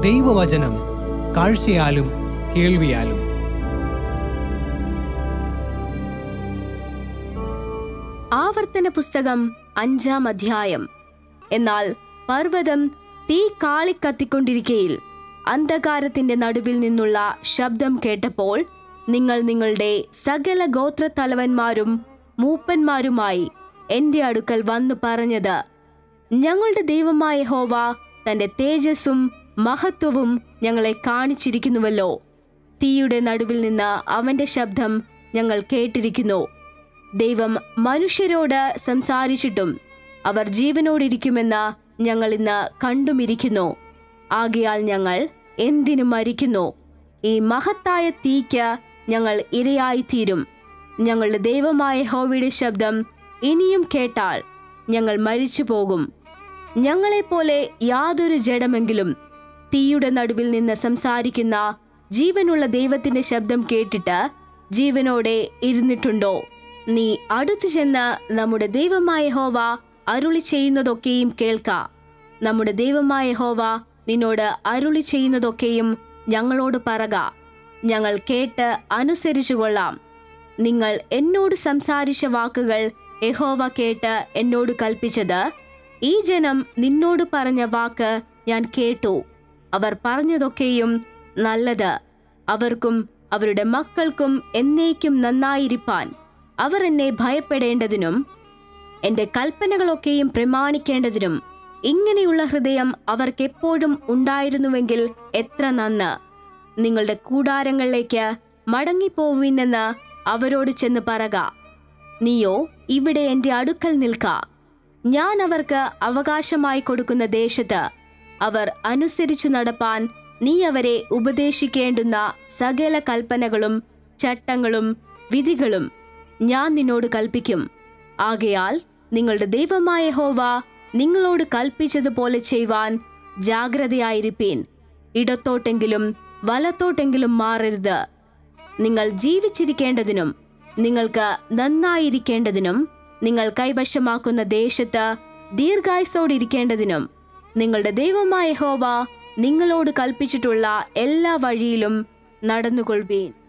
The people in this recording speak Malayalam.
ദൈവവചനം കാഴ്ചയാലും കേൾവിയാലും ആവർത്തന പുസ്തകം അഞ്ചാം അധ്യായം എന്നാൽ പർവ്വതം തീ കാളിക്കത്തിക്കൊണ്ടിരിക്കയിൽ അന്ധകാരത്തിന്റെ നടുവിൽ നിന്നുള്ള ശബ്ദം കേട്ടപ്പോൾ നിങ്ങൾ നിങ്ങളുടെ സകല ഗോത്രത്തലവന്മാരും മൂപ്പന്മാരുമായി എന്റെ അടുക്കൽ വന്നു പറഞ്ഞത് ഞങ്ങളുടെ ദൈവമായ ഹോവ തന്റെ തേജസ്സും മഹത്വവും ഞങ്ങളെ കാണിച്ചിരിക്കുന്നുവല്ലോ തീയുടെ നടുവിൽ നിന്ന് അവന്റെ ശബ്ദം ഞങ്ങൾ കേട്ടിരിക്കുന്നു ദൈവം മനുഷ്യരോട് സംസാരിച്ചിട്ടും അവർ ജീവനോടിരിക്കുമെന്ന് ഞങ്ങൾ ഇന്ന് കണ്ടുമിരിക്കുന്നു ആകയാൽ ഞങ്ങൾ എന്തിനു മരിക്കുന്നു ഈ മഹത്തായ തീക്ക് ഞങ്ങൾ ഇരയായിത്തീരും ഞങ്ങളുടെ ദൈവമായ ഹോവിയുടെ ശബ്ദം ഇനിയും കേട്ടാൽ ഞങ്ങൾ മരിച്ചു പോകും ഞങ്ങളെപ്പോലെ യാതൊരു ജഡമെങ്കിലും തീയുടെ നടുവിൽ നിന്ന് സംസാരിക്കുന്ന ജീവനുള്ള ദൈവത്തിന്റെ ശബ്ദം കേട്ടിട്ട് ജീവനോടെ ഇരുന്നിട്ടുണ്ടോ നീ അടുത്തു ചെന്ന് നമ്മുടെ ദൈവമായ ഹോവ അരുളി ചെയ്യുന്നതൊക്കെയും കേൾക്ക നമ്മുടെ ദൈവമായ ഹോവ നിന്നോട് അരുളി ചെയ്യുന്നതൊക്കെയും ഞങ്ങളോട് പറക ഞങ്ങൾ കേട്ട് അനുസരിച്ചു കൊള്ളാം നിങ്ങൾ എന്നോട് സംസാരിച്ച വാക്കുകൾ യഹോവ കേട്ട് എന്നോട് കൽപ്പിച്ചത് ഈ ജനം നിന്നോട് പറഞ്ഞ വാക്ക് ഞാൻ കേട്ടു അവർ പറഞ്ഞതൊക്കെയും നല്ലത് അവർക്കും അവരുടെ മക്കൾക്കും എന്നേക്കും നന്നായിരിക്കാൻ അവർ എന്നെ ഭയപ്പെടേണ്ടതിനും എന്റെ കൽപ്പനകളൊക്കെയും പ്രമാണിക്കേണ്ടതിനും ഇങ്ങനെയുള്ള ഹൃദയം അവർക്കെപ്പോഴും ഉണ്ടായിരുന്നുവെങ്കിൽ എത്ര നന്ന് നിങ്ങളുടെ കൂടാരങ്ങളിലേക്ക് മടങ്ങിപ്പോവിനെന്ന് അവരോട് ചെന്ന് പറക നീയോ ഇവിടെ എന്റെ അടുക്കൽ നിൽക്ക ഞാൻ അവർക്ക് അവകാശമായി കൊടുക്കുന്ന ദേശത്ത് അവർ അനുസരിച്ചു നടപ്പാൻ നീ അവരെ ഉപദേശിക്കേണ്ടുന്ന സകല കൽപ്പനകളും ചട്ടങ്ങളും വിധികളും ഞാൻ നിന്നോട് കൽപ്പിക്കും ആകയാൽ നിങ്ങളുടെ ദൈവമായ ഹോവ നിങ്ങളോട് കൽപ്പിച്ചതുപോലെ ചെയ്യുവാൻ ജാഗ്രതയായിരിപ്പീൻ ഇടത്തോട്ടെങ്കിലും വലത്തോട്ടെങ്കിലും മാറരുത് നിങ്ങൾ ജീവിച്ചിരിക്കേണ്ടതിനും നിങ്ങൾക്ക് നന്നായിരിക്കേണ്ടതിനും നിങ്ങൾ കൈവശമാക്കുന്ന ദേശത്ത് ദീർഘായുസോടിരിക്കേണ്ടതിനും നിങ്ങളുടെ ദൈവമായ ഹോവ നിങ്ങളോട് കൽപ്പിച്ചിട്ടുള്ള എല്ലാ വഴിയിലും നടന്നുകൊള്ളുവീൻ